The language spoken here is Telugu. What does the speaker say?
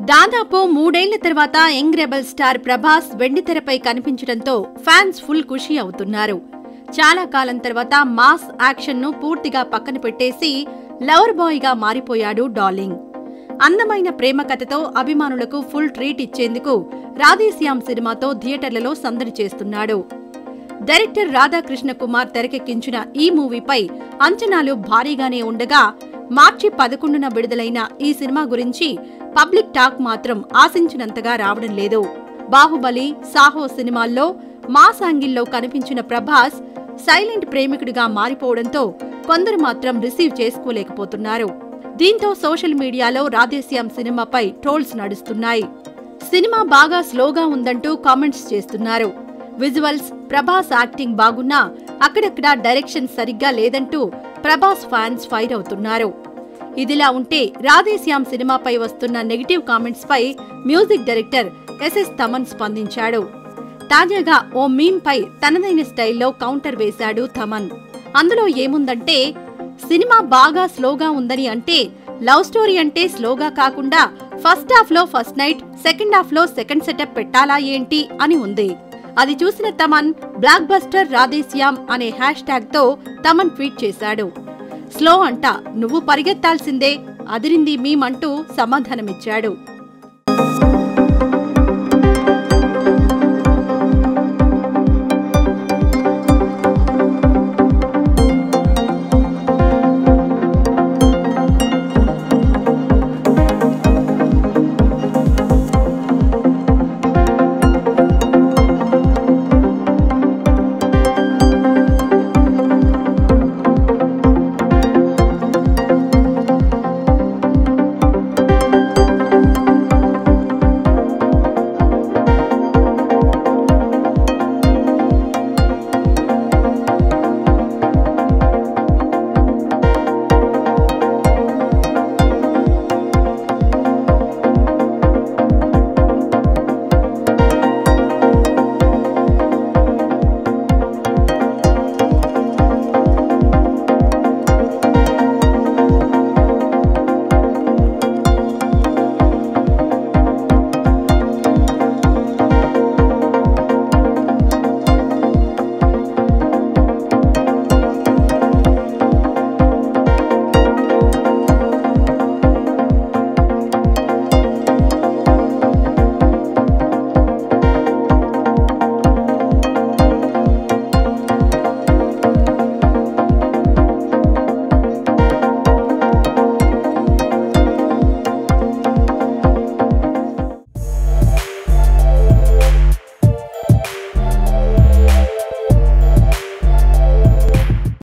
దాదాపు మూడేళ్ల తర్వాత యంగ్ రెబల్ స్టార్ ప్రభాస్ వెండితెరపై కనిపించడంతో ఫ్యాన్స్ ఫుల్ ఖుషి అవుతున్నారు చాలా కాలం తర్వాత మాస్ యాక్షన్ ను పూర్తిగా పక్కన పెట్టేసి లవర్ బాయ్ గా మారిపోయాడు డార్లింగ్ అందమైన ప్రేమ కథతో అభిమానులకు ఫుల్ ట్రీట్ ఇచ్చేందుకు రాధేశ్యామ్ సినిమాతో థియేటర్లలో సందడి చేస్తున్నాడు డైరెక్టర్ రాధాకృష్ణ కుమార్ తెరకెక్కించిన ఈ మూవీపై అంచనాలు భారీగానే ఉండగా మార్చి పదకొండున విడుదలైన ఈ సినిమా గురించి పబ్లిక్ టాక్ మాత్రం ఆశించినంతగా రావడం లేదు బాహుబలి సాహో సినిమాల్లో మాస్ యాంగిల్లో కనిపించిన ప్రభాస్ సైలెంట్ ప్రేమికుడిగా మారిపోవడంతో కొందరు మాత్రం రిసీవ్ చేసుకోలేకపోతున్నారు దీంతో సోషల్ మీడియాలో రాధేశ్యామ్ సినిమాపై ట్రోల్స్ నడుస్తున్నాయి సినిమా బాగా స్లోగా ఉందంటూ కామెంట్స్ చేస్తున్నారు విజువల్స్ ప్రభాస్ యాక్టింగ్ బాగున్నా అక్కడక్కడ డైరెక్షన్ సరిగ్గా లేదంటూ ప్రభాస్ ఫ్యాన్స్ ఫైర్ అవుతున్నారు ఇదిలా ఉంటే రాధేశ్యామ్ సినిమాపై వస్తున్న నెగిటివ్ కామెంట్స్ పై మ్యూజిక్ డైరెక్టర్ ఎస్ఎస్ తమన్ స్పందించాడు తాజాగా ఓ మీమ్ పై తనదైన స్టైల్లో కౌంటర్ వేశాడు తమన్ అందులో ఏముందంటే సినిమా బాగా స్లోగా ఉందని అంటే లవ్ స్టోరీ అంటే స్లోగా కాకుండా ఫస్ట్ హాఫ్ లో ఫస్ట్ నైట్ సెకండ్ హాఫ్ లో సెకండ్ సెటప్ పెట్టాలా ఏంటి అని ఉంది అది చూసిన తమన్ బ్లాక్ బస్టర్ రాధేశ్యామ్ అనే హ్యాష్ ట్యాగ్ తో తమన్ ట్వీట్ చేశాడు స్లో అంట నువ్వు పరిగెత్తాల్సిందే అదిరింది మీమంటూ సమాధానమిచ్చాడు